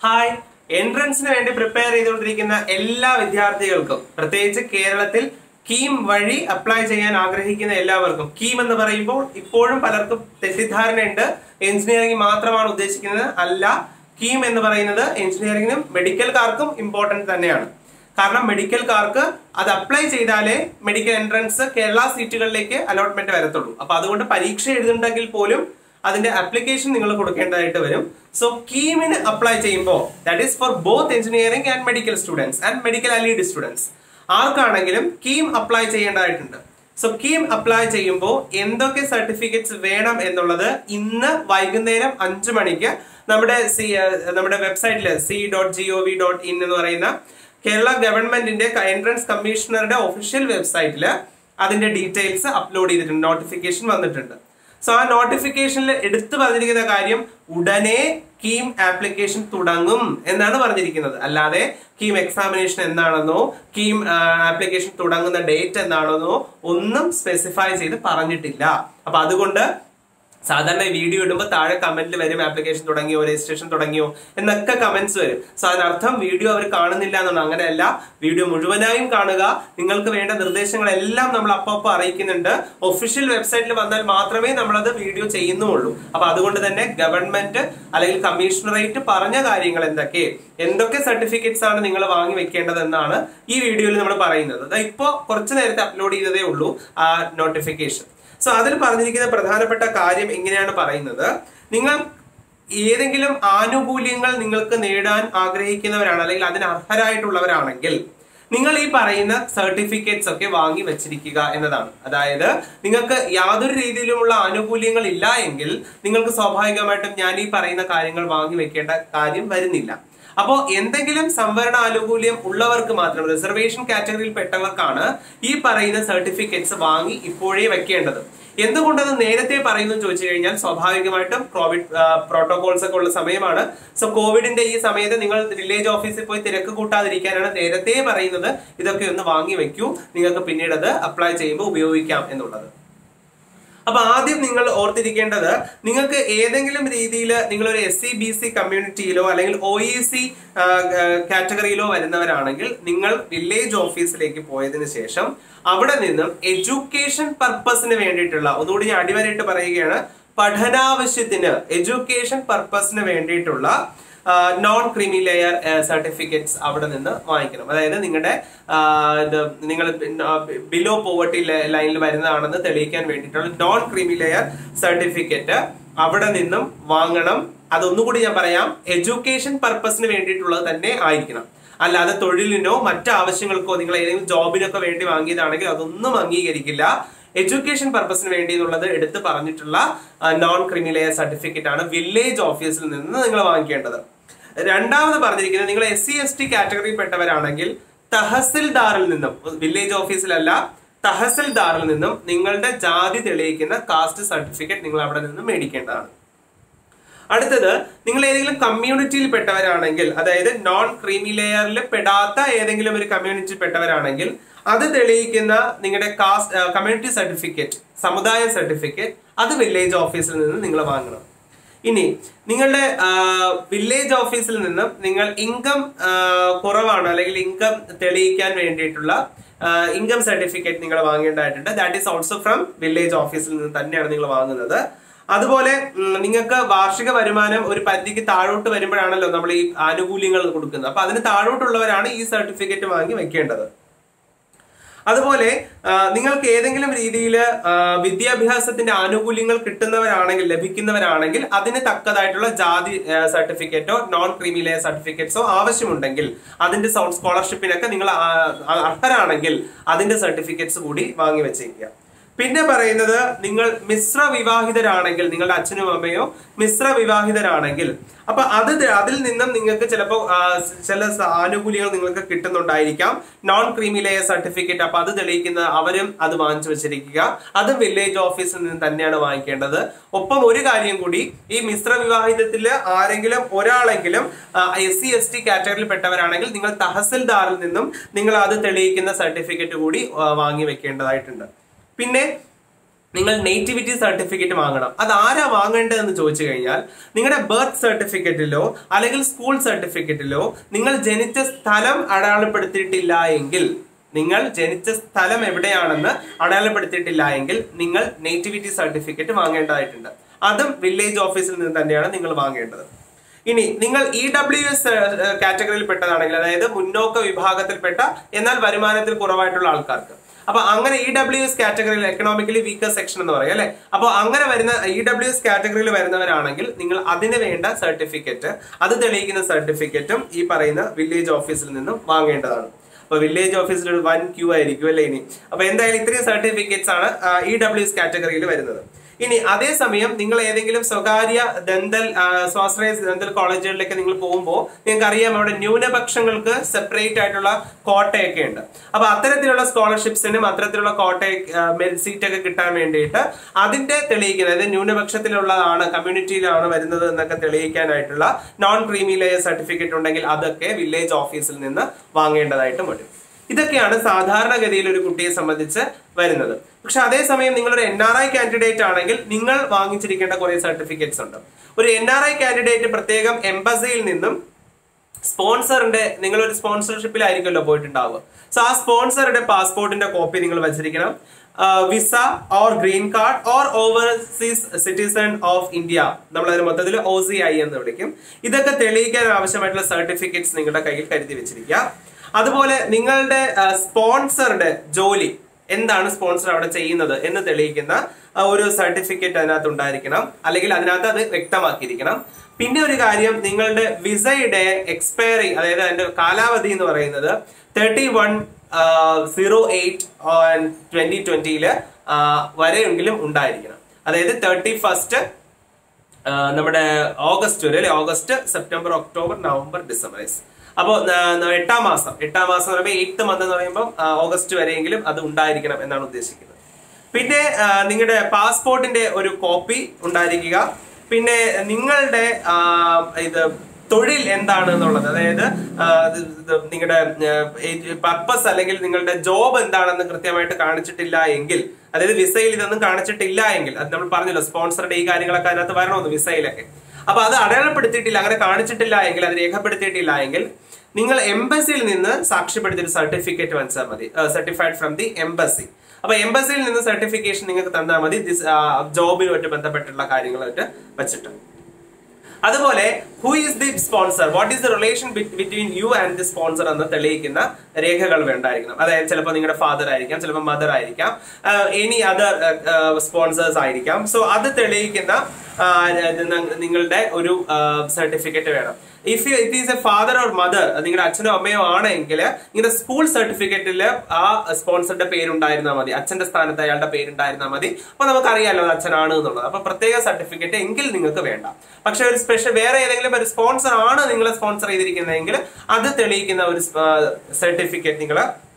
Hi എൻട്രൻസിന് വേണ്ടി prepare ചെയ്തുകൊണ്ടിരിക്കുന്ന എല്ലാ വിദ്യാർത്ഥികൾക്കും പ്രത്യേകിച്ച് കേരളത്തിൽ കീം വഴി അപ്ലൈ ചെയ്യാൻ ആഗ്രഹിക്കുന്ന എല്ലാവർക്കും കീം എന്ന് പറയുമ്പോൾ ഇപ്പോഴും പലർക്കും തെറ്റിദ്ധാരണയുണ്ട് എഞ്ചിനീയറിംഗ് മാത്രമാണ് ഉദ്ദേശിക്കുന്നത് അല്ല കീം എന്ന് പറയുന്നത് എഞ്ചിനീയറിംഗിനും മെഡിക്കൽക്കാർക്കും ഇമ്പോർട്ടന്റ് തന്നെയാണ് കാരണം മെഡിക്കൽക്കാർക്ക് അത് അപ്ലൈ ചെയ്താലേ മെഡിക്കൽ എൻട്രൻസ് കേരള സീറ്റുകളിലേക്ക് അലോട്ട്മെന്റ് വരത്തുള്ളൂ അപ്പൊ അതുകൊണ്ട് പരീക്ഷ എഴുതുന്നുണ്ടെങ്കിൽ പോലും അതിന്റെ അപ്ലിക്കേഷൻ നിങ്ങൾ കൊടുക്കേണ്ടതായിട്ട് വരും സോ കീമിന് അപ്ലൈ ചെയ്യുമ്പോൾ that is for both engineering and medical students and medical allied students ആർക്കാണെങ്കിലും കീം അപ്ലൈ ചെയ്യേണ്ടതായിട്ടുണ്ട് സോ കീം അപ്ലൈ ചെയ്യുമ്പോൾ എന്തൊക്കെ സർട്ടിഫിക്കറ്റ്സ് വേണം എന്നുള്ളത് ഇന്ന് വൈകുന്നേരം അഞ്ചു മണിക്ക് നമ്മുടെ സി നമ്മുടെ വെബ്സൈറ്റിൽ C dot G O V dot in എന്ന് പറയുന്ന കേരള ഗവൺമെന്റിന്റെ എൻട്രൻസ് കമ്മീഷണറുടെ ഒഫീഷ്യൽ വെബ്സൈറ്റിൽ അതിന്റെ ഡീറ്റെയിൽസ് അപ്ലോഡ് ചെയ്തിട്ടുണ്ട് നോട്ടിഫിക്കേഷൻ വന്നിട്ടുണ്ട് സോ ആ നോട്ടിഫിക്കേഷനിൽ എടുത്തു പറഞ്ഞിരിക്കുന്ന കാര്യം ഉടനെ കീം ആപ്ലിക്കേഷൻ തുടങ്ങും എന്നാണ് പറഞ്ഞിരിക്കുന്നത് അല്ലാതെ കീം എക്സാമിനേഷൻ എന്താണെന്നോ കീം ആപ്ലിക്കേഷൻ തുടങ്ങുന്ന ഡേറ്റ് എന്താണെന്നോ ഒന്നും സ്പെസിഫൈ ചെയ്ത് പറഞ്ഞിട്ടില്ല അപ്പൊ അതുകൊണ്ട് സാധാരണ വീഡിയോ ഇടുമ്പോൾ താഴെ കമന്റിൽ വരും ആപ്ലിക്കേഷൻ തുടങ്ങിയോ രജിസ്ട്രേഷൻ തുടങ്ങിയോ എന്നൊക്കെ കമന്റ്സ് വരും സോ അതിനർത്ഥം വീഡിയോ അവർ കാണുന്നില്ല എന്നാണ് അങ്ങനെയല്ല വീഡിയോ മുഴുവനായും കാണുക നിങ്ങൾക്ക് വേണ്ട നിർദ്ദേശങ്ങളെല്ലാം നമ്മൾ അപ്പോൾ അറിയിക്കുന്നുണ്ട് ഒഫീഷ്യൽ വെബ്സൈറ്റിൽ വന്നാൽ മാത്രമേ നമ്മളത് വീഡിയോ ചെയ്യുന്നുള്ളൂ അപ്പൊ അതുകൊണ്ട് തന്നെ ഗവൺമെന്റ് അല്ലെങ്കിൽ കമ്മീഷണറേറ്റ് പറഞ്ഞ കാര്യങ്ങൾ എന്തൊക്കെ എന്തൊക്കെ സർട്ടിഫിക്കറ്റ്സ് ആണ് നിങ്ങൾ വാങ്ങി വെക്കേണ്ടത് എന്നാണ് ഈ വീഡിയോയിൽ നമ്മൾ പറയുന്നത് ഇപ്പോ കുറച്ചു നേരത്തെ അപ്ലോഡ് ചെയ്തതേ ഉള്ളൂ ആ നോട്ടിഫിക്കേഷൻ സോ അതിൽ പറഞ്ഞിരിക്കുന്ന പ്രധാനപ്പെട്ട കാര്യം എങ്ങനെയാണ് പറയുന്നത് നിങ്ങൾ ഏതെങ്കിലും ആനുകൂല്യങ്ങൾ നിങ്ങൾക്ക് നേടാൻ ആഗ്രഹിക്കുന്നവരാണ് അല്ലെങ്കിൽ അതിന് അർഹരായിട്ടുള്ളവരാണെങ്കിൽ നിങ്ങൾ ഈ പറയുന്ന സർട്ടിഫിക്കറ്റ്സ് ഒക്കെ വാങ്ങി വെച്ചിരിക്കുക എന്നതാണ് അതായത് നിങ്ങൾക്ക് യാതൊരു രീതിയിലുമുള്ള ആനുകൂല്യങ്ങൾ ഇല്ല എങ്കിൽ നിങ്ങൾക്ക് സ്വാഭാവികമായിട്ടും ഞാൻ ഈ പറയുന്ന കാര്യങ്ങൾ വാങ്ങി വെക്കേണ്ട കാര്യം വരുന്നില്ല അപ്പോ എന്തെങ്കിലും സംവരണ ആനുകൂല്യം ഉള്ളവർക്ക് മാത്രം റിസർവേഷൻ കാറ്റഗറിയിൽ പെട്ടവർക്കാണ് ഈ പറയുന്ന സർട്ടിഫിക്കറ്റ്സ് വാങ്ങി ഇപ്പോഴേ വെക്കേണ്ടത് എന്തുകൊണ്ടത് നേരത്തെ പറയുന്നു ചോദിച്ചു കഴിഞ്ഞാൽ സ്വാഭാവികമായിട്ടും കോവിഡ് പ്രോട്ടോകോൾസ് ഒക്കെ ഉള്ള സമയമാണ് സോ കോവിഡിന്റെ ഈ സമയത്ത് നിങ്ങൾ വില്ലേജ് ഓഫീസിൽ പോയി തിരക്ക് കൂട്ടാതിരിക്കാനാണ് നേരത്തെ പറയുന്നത് ഇതൊക്കെ ഒന്ന് വാങ്ങി വെക്കൂ നിങ്ങൾക്ക് പിന്നീട് അത് അപ്ലൈ ചെയ്യുമ്പോൾ ഉപയോഗിക്കാം എന്നുള്ളത് അപ്പൊ ആദ്യം നിങ്ങൾ ഓർത്തിരിക്കേണ്ടത് നിങ്ങൾക്ക് ഏതെങ്കിലും രീതിയിൽ നിങ്ങൾ ഒരു എസ് സി ബി സി കമ്മ്യൂണിറ്റിയിലോ അല്ലെങ്കിൽ ഒ ഇ സി കാറ്റഗറിയിലോ വരുന്നവരാണെങ്കിൽ നിങ്ങൾ വില്ലേജ് ഓഫീസിലേക്ക് പോയതിനു ശേഷം അവിടെ നിന്നും എഡ്യൂക്കേഷൻ പർപ്പസിന് വേണ്ടിയിട്ടുള്ള ഒന്നുകൂടി ഞാൻ അടിവരായിട്ട് പറയുകയാണ് പഠനാവശ്യത്തിന് എഡ്യൂക്കേഷൻ പർപ്പസിന് വേണ്ടിയിട്ടുള്ള നോൺ ക്രീമി ലെയർ സർട്ടിഫിക്കറ്റ്സ് അവിടെ നിന്ന് വാങ്ങിക്കണം അതായത് നിങ്ങളുടെ നിങ്ങൾ ബിലോ പോവർട്ടി ലൈനിൽ വരുന്നതാണെന്ന് തെളിയിക്കാൻ വേണ്ടിയിട്ടുള്ള നോൺ ക്രീമി ലെയർ സർട്ടിഫിക്കറ്റ് അവിടെ നിന്നും വാങ്ങണം അതൊന്നുകൂടി ഞാൻ പറയാം എഡ്യൂക്കേഷൻ പർപ്പസിന് വേണ്ടിയിട്ടുള്ളത് തന്നെ ആയിരിക്കണം അല്ലാതെ തൊഴിലിനോ മറ്റു ആവശ്യങ്ങൾക്കോ നിങ്ങൾ ഏതെങ്കിലും ജോബിനൊക്കെ വേണ്ടി വാങ്ങിയതാണെങ്കിൽ അതൊന്നും അംഗീകരിക്കില്ല എഡ്യൂക്കേഷൻ പർപ്പസിന് വേണ്ടി എന്നുള്ളത് എടുത്ത് പറഞ്ഞിട്ടുള്ള നോൺ ക്രിമിലെയർ സർട്ടിഫിക്കറ്റ് ആണ് വില്ലേജ് ഓഫീസിൽ നിന്ന് നിങ്ങൾ വാങ്ങിക്കേണ്ടത് രണ്ടാമത് പറഞ്ഞിരിക്കുന്നത് നിങ്ങൾ എസ് സി എസ് ടി കാറ്റഗറിയിൽ പെട്ടവരാണെങ്കിൽ തഹസിൽദാറിൽ നിന്നും വില്ലേജ് ഓഫീസിലല്ല തഹസിൽദാറിൽ നിന്നും നിങ്ങളുടെ ജാതി തെളിയിക്കുന്ന കാസ്റ്റ് സർട്ടിഫിക്കറ്റ് നിങ്ങൾ അവിടെ നിന്ന് മേടിക്കേണ്ടതാണ് അടുത്തത് നിങ്ങൾ ഏതെങ്കിലും കമ്മ്യൂണിറ്റിയിൽ പെട്ടവരാണെങ്കിൽ അതായത് നോൺ ക്രീമി ലെയറിൽ പെടാത്ത ഏതെങ്കിലും ഒരു കമ്മ്യൂണിറ്റിയിൽ പെട്ടവരാണെങ്കിൽ അത് തെളിയിക്കുന്ന നിങ്ങളുടെ കാസ്റ്റ് കമ്മ്യൂണിറ്റി സർട്ടിഫിക്കറ്റ് സമുദായ സർട്ടിഫിക്കറ്റ് അത് വില്ലേജ് ഓഫീസിൽ നിന്ന് നിങ്ങൾ വാങ്ങണം ഇനി നിങ്ങളുടെ വില്ലേജ് ഓഫീസിൽ നിന്നും നിങ്ങൾ ഇൻകം കുറവാണ് അല്ലെങ്കിൽ ഇൻകം തെളിയിക്കാൻ വേണ്ടിയിട്ടുള്ള ഇൻകം സർട്ടിഫിക്കറ്റ് നിങ്ങൾ വാങ്ങേണ്ടതായിട്ടുണ്ട് that is also from village ഓഫീസിൽ നിന്ന് തന്നെയാണ് നിങ്ങൾ വാങ്ങുന്നത് അതുപോലെ നിങ്ങൾക്ക് വാർഷിക വരുമാനം ഒരു പരിധിക്ക് താഴോട്ട് വരുമ്പോഴാണല്ലോ നമ്മൾ ഈ ആനുകൂല്യങ്ങൾ കൊടുക്കുന്നത് അപ്പൊ അതിന് താഴോട്ടുള്ളവരാണ് ഈ സർട്ടിഫിക്കറ്റ് വാങ്ങി വെക്കേണ്ടത് അതുപോലെ നിങ്ങൾക്ക് ഏതെങ്കിലും രീതിയിൽ വിദ്യാഭ്യാസത്തിന്റെ ആനുകൂല്യങ്ങൾ കിട്ടുന്നവരാണെങ്കിൽ ലഭിക്കുന്നവരാണെങ്കിൽ അതിന് തക്കതായിട്ടുള്ള ജാതി സർട്ടിഫിക്കറ്റോ നോൺ ക്രീമി ലെയർ സർട്ടിഫിക്കറ്റ്സോ ആവശ്യമുണ്ടെങ്കിൽ അതിന്റെ സ്കോളർഷിപ്പിനൊക്കെ നിങ്ങൾ അർഹരാണെങ്കിൽ അതിന്റെ സർട്ടിഫിക്കറ്റ്സ് കൂടി വാങ്ങി വെച്ചേക്കുക പിന്നെ പറയുന്നത് നിങ്ങൾ മിശ്ര വിവാഹിതരാണെങ്കിൽ നിങ്ങളുടെ അച്ഛനും അമ്മയോ മിശ്ര വിവാഹിതരാണെങ്കിൽ അപ്പൊ അത് അതിൽ നിന്നും നിങ്ങൾക്ക് ചിലപ്പോൾ ചില ആനുകൂല്യങ്ങൾ നിങ്ങൾക്ക് കിട്ടുന്നുണ്ടായിരിക്കാം നോൺ ക്രീമി ലെയർ സർട്ടിഫിക്കറ്റ് അപ്പൊ അത് തെളിയിക്കുന്ന അവരും അത് വാങ്ങിച്ചു വെച്ചിരിക്കുക അത് വില്ലേജ് ഓഫീസിൽ നിന്ന് തന്നെയാണ് വാങ്ങിക്കേണ്ടത് ഒപ്പം ഒരു കാര്യം കൂടി ഈ മിശ്ര വിവാഹിതത്തിൽ ആരെങ്കിലും ഒരാളെങ്കിലും എസ് സി എസ് ടി കാറ്റഗറിയിൽ പെട്ടവരാണെങ്കിൽ നിങ്ങൾ തഹസിൽദാറിൽ നിന്നും നിങ്ങൾ അത് തെളിയിക്കുന്ന സർട്ടിഫിക്കറ്റ് കൂടി വാങ്ങി വെക്കേണ്ടതായിട്ടുണ്ട് പിന്നെ നിങ്ങൾ നേറ്റിവിറ്റി സർട്ടിഫിക്കറ്റ് വാങ്ങണം അത് ആരാ വാങ്ങേണ്ടതെന്ന് ചോദിച്ചു കഴിഞ്ഞാൽ നിങ്ങളുടെ ബർത്ത് സർട്ടിഫിക്കറ്റിലോ അല്ലെങ്കിൽ സ്കൂൾ സർട്ടിഫിക്കറ്റിലോ നിങ്ങൾ ജനിച്ച സ്ഥലം അടയാളപ്പെടുത്തിയിട്ടില്ല എങ്കിൽ നിങ്ങൾ ജനിച്ച സ്ഥലം എവിടെയാണെന്ന് അടയാളപ്പെടുത്തിയിട്ടില്ല എങ്കിൽ നിങ്ങൾ നേറ്റിവിറ്റി സർട്ടിഫിക്കറ്റ് വാങ്ങേണ്ടതായിട്ടുണ്ട് അതും വില്ലേജ് ഓഫീസിൽ നിന്ന് തന്നെയാണ് നിങ്ങൾ വാങ്ങേണ്ടത് ഇനി നിങ്ങൾ ഇ ഡബ്ല്യു എസ് കാറ്റഗറിയിൽ പെട്ടതാണെങ്കിൽ അതായത് മുന്നോക്ക വിഭാഗത്തിൽപ്പെട്ട എന്നാൽ വരുമാനത്തിൽ കുറവായിട്ടുള്ള ആൾക്കാർക്ക് അപ്പൊ അങ്ങനെ ഇ ഡബ്ല്യു എസ് കാറ്റഗറിയിൽ എക്കണോമിക്കലി വീക്കർ സെക്ഷൻ എന്ന് പറയും അല്ലെ അപ്പൊ അങ്ങനെ വരുന്ന ഇ ഡബ്ല്യു എസ് കാറ്റഗറിയിൽ വരുന്നവരാണെങ്കിൽ നിങ്ങൾ അതിന് വേണ്ട സർട്ടിഫിക്കറ്റ് അത് തെളിയിക്കുന്ന സർട്ടിഫിക്കറ്റും ഈ പറയുന്ന വില്ലേജ് ഓഫീസിൽ നിന്നും വാങ്ങേണ്ടതാണ് അപ്പൊ വില്ലേജ് ഓഫീസിൽ ഒരു വൻ ക്യൂ ആയിരിക്കും അല്ലേ ഇനി അപ്പൊ എന്തായാലും ഇത്രയും സർട്ടിഫിക്കറ്റ്സ് ആണ് ഇ ഡബ്ല്യു എസ് കാറ്റഗറിയിൽ വരുന്നത് ഇനി അതേസമയം നിങ്ങൾ ഏതെങ്കിലും സ്വകാര്യ ദന്തൽ ആ, സ്വാശ്രയ ദന്തൽ കോളേജുകളിലേക്ക് നിങ്ങൾ പോകുമ്പോൾ നിങ്ങൾക്ക് അറിയാം അവിടെ ന്യൂനപക്ഷങ്ങൾക്ക് സെപ്പറേറ്റ് ആയിട്ടുള്ള കോട്ടയൊക്കെ ഉണ്ട് അപ്പൊ അത്തരത്തിലുള്ള സ്കോളർഷിപ്സിനും അത്തരത്തിലുള്ള കോട്ട മെറിറ്റ് സീറ്റ് ഒക്കെ കിട്ടാൻ വേണ്ടിയിട്ട് അതിന്റെ തെളിയിക്കുന്നത് അതായത് ന്യൂനപക്ഷത്തിലുള്ളതാണ് കമ്മ്യൂണിറ്റിയിലാണ് വരുന്നത് എന്നൊക്കെ തെളിയിക്കാനായിട്ടുള്ള നോൺ ക്രീമി ലെയർ സർട്ടിഫിക്കറ്റ് ഉണ്ടെങ്കിൽ അതൊക്കെ വില്ലേജ് ഓഫീസിൽ നിന്ന് വാങ്ങേണ്ടതായിട്ടും വരും ഇതൊക്കെയാണ് സാധാരണഗതിയിൽ ഒരു കുട്ടിയെ സംബന്ധിച്ച് വരുന്നത് പക്ഷെ അതേസമയം നിങ്ങളൊരു എൻ ആർ ഐ കാൻഡിഡേറ്റ് ആണെങ്കിൽ നിങ്ങൾ വാങ്ങിച്ചിരിക്കേണ്ട കുറെ സർട്ടിഫിക്കറ്റ്സ് ഉണ്ട് ഒരു എൻ ആർ ഐ കാൻഡിഡേറ്റ് പ്രത്യേകം എംബസിയിൽ നിന്നും സ്പോൺസറിന്റെ നിങ്ങൾ ഒരു സ്പോൺസർഷിപ്പിലായിരിക്കുമല്ലോ പോയിട്ടുണ്ടാവുക സോ ആ സ്പോൺസറുടെ പാസ്പോർട്ടിന്റെ കോപ്പി നിങ്ങൾ വെച്ചിരിക്കണം visa or green card or overseas citizen of India നമ്മൾ അതിന് മൊത്തത്തിൽ ഒ സി ഐ എന്ന് വിളിക്കും ഇതൊക്കെ തെളിയിക്കാൻ ആവശ്യമായിട്ടുള്ള സർട്ടിഫിക്കറ്റ്സ് നിങ്ങളുടെ കയ്യിൽ കരുതി വെച്ചിരിക്കുക അതുപോലെ നിങ്ങളുടെ സ്പോൺസറുടെ ജോലി എന്താണ് സ്പോൺസർ അവിടെ ചെയ്യുന്നത് എന്ന് തെളിയിക്കുന്ന ആ, ഒരു സർട്ടിഫിക്കറ്റ് അതിനകത്ത് ഉണ്ടായിരിക്കണം അല്ലെങ്കിൽ അതിനകത്ത് അത് വ്യക്തമാക്കിയിരിക്കണം പിന്നെ ഒരു കാര്യം നിങ്ങളുടെ വിസയുടെ എക്സ്പയറി അതായത് അതിന്റെ കാലാവധി എന്ന് പറയുന്നത് thirty one zero eight twenty ട്വന്റിയില് വരെയെങ്കിലും ഉണ്ടായിരിക്കണം അതായത് തേർട്ടി ഫസ്റ്റ് നമ്മുടെ ഓഗസ്റ്റ് വരെ അല്ലെ August September October November December yes. അപ്പോ ന- ന- എട്ടാം മാസം എട്ടാം മാസം എന്ന് പറയുമ്പോൾ എയ്ത്ത് മന്ത് എന്ന് പറയുമ്പോൾ ആ, ഓഗസ്റ്റ് വരെയെങ്കിലും അത് ഉണ്ടായിരിക്കണം എന്നാണ് ഉദ്ദേശിക്കുന്നത് പിന്നെ ആ, നിങ്ങളുടെ പാസ്പോർട്ടിന്റെ ഒരു കോപ്പി ഉണ്ടായിരിക്കുക പിന്നെ നിങ്ങളുടെ ആ, ഇത് തൊഴിൽ എന്താണ് എന്നുള്ളത് അതായത് ആ, ഇത് ഇത് നിങ്ങളുടെ പർപ്പസ് അല്ലെങ്കിൽ നിങ്ങളുടെ ജോബ് എന്താണെന്ന് കൃത്യമായിട്ട് കാണിച്ചിട്ടില്ല എങ്കിൽ അതായത് വിസയിൽ ഇതൊന്നും കാണിച്ചിട്ടില്ല എങ്കിൽ അത് നമ്മൾ പറഞ്ഞല്ലോ സ്പോൺസറുടെ ഈ കാര്യങ്ങളൊക്കെ അതിനകത്ത് വരണമെന്ന് വിസയിലൊക്കെ അപ്പൊ അത് അടയാളപ്പെടുത്തിയിട്ടില്ല അങ്ങനെ കാണിച്ചിട്ടില്ല എങ്കിൽ അത് രേഖപ്പെടുത്തിയിട്ടില്ല എങ്കിൽ നിങ്ങൾ എംബസിയിൽ നിന്ന് സാക്ഷ്യപ്പെടുത്തിയ ഒരു സർട്ടിഫിക്കറ്റ് വാങ്ങിച്ചാൽ മതി സർട്ടിഫൈഡ് ഫ്രം ദി എംബസി അപ്പൊ എംബസിയിൽ നിന്ന് സർട്ടിഫിക്കേഷൻ നിങ്ങൾക്ക് തന്നാൽ മതി ജോബിനുമായിട്ട് ബന്ധപ്പെട്ടുള്ള കാര്യങ്ങളായിട്ട് വെച്ചിട്ട് അതുപോലെ who is the sponsor what is the relation between you and the sponsor എന്ന് തെളിയിക്കുന്ന രേഖകൾ വേണ്ടായിരിക്കണം അതായത് ചിലപ്പോൾ നിങ്ങളുടെ ഫാദർ ആയിരിക്കാം ചിലപ്പോൾ മദർ ആയിരിക്കാം എനി അതർ സ്പോൺസേഴ്സ് ആയിരിക്കാം സോ അത് തെളിയിക്കുന്ന ആ, നിങ്ങളുടെ ഒരു സർട്ടിഫിക്കറ്റ് വേണം if it is a father or mother നിങ്ങളുടെ അച്ഛനോ അമ്മയോ ആണെങ്കിൽ നിങ്ങളുടെ സ്കൂൾ സർട്ടിഫിക്കറ്റിൽ ആ സ്പോൺസറുടെ പേരുണ്ടായിരുന്നാൽ മതി അച്ഛന്റെ സ്ഥാനത്ത് അയാളുടെ പേരുണ്ടായിരുന്നാൽ മതി അപ്പൊ നമുക്ക് അറിയാലോ അത് അച്ഛനാണ് എന്നുള്ളത് അപ്പൊ പ്രത്യേക സർട്ടിഫിക്കറ്റ് എങ്കിൽ നിങ്ങൾക്ക് വേണ്ട പക്ഷെ ഒരു സ്പെഷ്യൽ വേറെ ഏതെങ്കിലും ഒരു സ്പോൺസർ ആണ് നിങ്ങളെ സ്പോൺസർ ചെയ്തിരിക്കുന്നതെങ്കിൽ അത് തെളിയിക്കുന്ന ഒരു സർട്ടിഫിക്കറ്റ് നിങ്ങൾ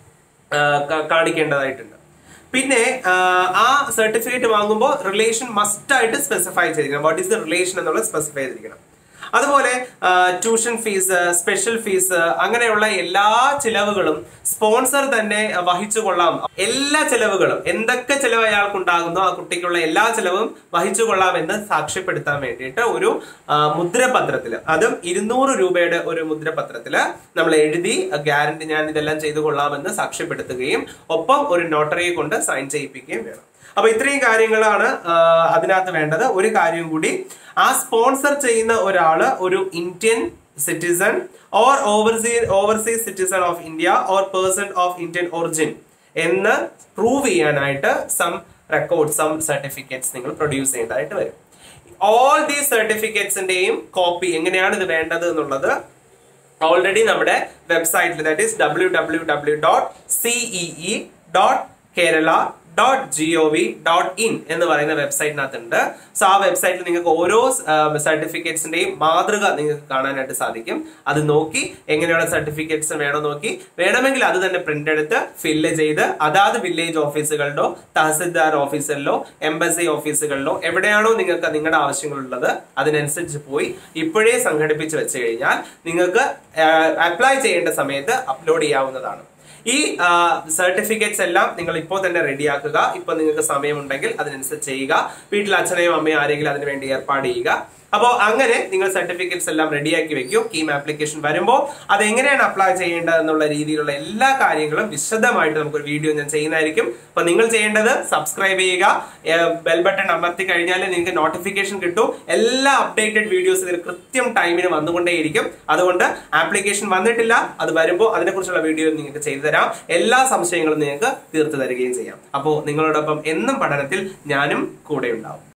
കാണിക്കേണ്ടതായിട്ടുണ്ട് പിന്നെ ആ, ആ സർട്ടിഫിക്കറ്റ് വാങ്ങുമ്പോൾ റിലേഷൻ മസ്റ്റ് ആയിട്ട് സ്പെസിഫൈ ചെയ്തിരിക്കണം വാട്ട് ഈസ് ദ റിലേഷൻ എന്നുള്ളത് സ്പെസിഫൈ ചെയ്തിരിക്കണം അതുപോലെ ട്യൂഷൻ ഫീസ് സ്പെഷ്യൽ ഫീസ് അങ്ങനെയുള്ള എല്ലാ ചിലവുകളും സ്പോൺസർ തന്നെ വഹിച്ചു കൊള്ളാം എല്ലാ ചിലവുകളും എന്തൊക്കെ ചിലവ് അയാൾക്ക് ഉണ്ടാകുന്നോ ആ കുട്ടിക്കുള്ള എല്ലാ ചിലവും വഹിച്ചു കൊള്ളാം എന്ന് സാക്ഷ്യപ്പെടുത്താൻ വേണ്ടിയിട്ട് ഒരു ആ, മുദ്രപത്രത്തില് അതും ഇരുന്നൂറ് രൂപയുടെ ഒരു മുദ്രപത്രത്തില് നമ്മൾ എഴുതി ഗ്യാരണ്ടി ഞാൻ ഇതെല്ലാം ചെയ്തു കൊള്ളാമെന്ന് സാക്ഷ്യപ്പെടുത്തുകയും ഒപ്പം ഒരു നോട്ടറിയെ കൊണ്ട് സൈൻ ചെയ്യിപ്പിക്കുകയും വേണം അപ്പൊ ഇത്രയും കാര്യങ്ങളാണ് ആ, അതിനകത്ത് വേണ്ടത് ഒരു കാര്യം കൂടി ആ സ്പോൺസർ ചെയ്യുന്ന ഒരാള് ഒരു Indian citizen or oversea overseas citizen of India or person of Indian origin എന്ന് പ്രൂവ് ചെയ്യാനായിട്ട് സം റെക്കോർഡ് സം സർട്ടിഫിക്കറ്റ്സ് നിങ്ങൾ പ്രൊഡ്യൂസ് ചെയ്യേണ്ടതായിട്ട് വരും ഓൾ ദീ സർട്ടിഫിക്കറ്റ്സിന്റെയും കോപ്പി എങ്ങനെയാണ് ഇത് വേണ്ടത് എന്നുള്ളത് ഓൾറെഡി നമ്മുടെ വെബ്സൈറ്റിൽ that is W W W dot CEE dot Kerala dot G O V dot in എന്ന് പറയുന്ന വെബ്സൈറ്റിനകത്തുണ്ട് സോ ആ വെബ്സൈറ്റിൽ നിങ്ങൾക്ക് ഓരോ സർട്ടിഫിക്കറ്റ്സിന്റെയും മാതൃക നിങ്ങൾക്ക് കാണാനായിട്ട് സാധിക്കും അത് നോക്കി എങ്ങനെയുള്ള സർട്ടിഫിക്കറ്റ്സ് വേണം നോക്കി വേണമെങ്കിൽ അത് തന്നെ പ്രിന്റ് എടുത്ത് ഫില്ല് ചെയ്ത് അതാത് വില്ലേജ് ഓഫീസുകളിലോ തഹസിൽദാർ ഓഫീസുകളിലോ എംബസി ഓഫീസുകളിലോ എവിടെയാണോ നിങ്ങൾക്ക് നിങ്ങളുടെ ആവശ്യങ്ങളുള്ളത് അതിനനുസരിച്ച് പോയി ഇപ്പോഴേ സംഘടിപ്പിച്ച് വെച്ച് കഴിഞ്ഞാൽ നിങ്ങൾക്ക് അപ്ലൈ ചെയ്യേണ്ട സമയത്ത് അപ്ലോഡ് ചെയ്യാവുന്നതാണ് ഈ സർട്ടിഫിക്കറ്റ്സ് എല്ലാം നിങ്ങൾ ഇപ്പോൾ തന്നെ റെഡിയാക്കുക ഇപ്പൊ നിങ്ങൾക്ക് സമയമുണ്ടെങ്കിൽ അതിനനുസരിച്ച് ചെയ്യുക വീട്ടിൽ അച്ഛനെയും അമ്മയും ആരെങ്കിലും അതിനു വേണ്ടി ഏർപ്പാട് ചെയ്യുക അപ്പോൾ അങ്ങനെ നിങ്ങൾ സർട്ടിഫിക്കറ്റ്സ് എല്ലാം റെഡിയാക്കി വെക്കും കീം ആപ്ലിക്കേഷൻ വരുമ്പോൾ അത് എങ്ങനെയാണ് അപ്ലൈ ചെയ്യേണ്ടത് എന്നുള്ള രീതിയിലുള്ള എല്ലാ കാര്യങ്ങളും വിശദമായിട്ട് നമുക്കൊരു വീഡിയോ ഞാൻ ചെയ്യുന്നതായിരിക്കും അപ്പൊ നിങ്ങൾ ചെയ്യേണ്ടത് സബ്സ്ക്രൈബ് ചെയ്യുക ബെൽ ബട്ടൺ അമർത്തി കഴിഞ്ഞാൽ നിങ്ങൾക്ക് നോട്ടിഫിക്കേഷൻ കിട്ടും എല്ലാ അപ്ഡേറ്റഡ് വീഡിയോസ് ഇതിൽ കൃത്യം ടൈമിന് വന്നുകൊണ്ടേയിരിക്കും അതുകൊണ്ട് ആപ്ലിക്കേഷൻ വന്നിട്ടില്ല അത് വരുമ്പോൾ അതിനെക്കുറിച്ചുള്ള വീഡിയോ നിങ്ങൾക്ക് ചെയ്തു തരാം എല്ലാ സംശയങ്ങളും നിങ്ങൾക്ക് തീർത്തു തരികയും ചെയ്യാം അപ്പോൾ നിങ്ങളോടൊപ്പം എന്നും പഠനത്തിൽ ഞാനും കൂടെ ഉണ്ടാവും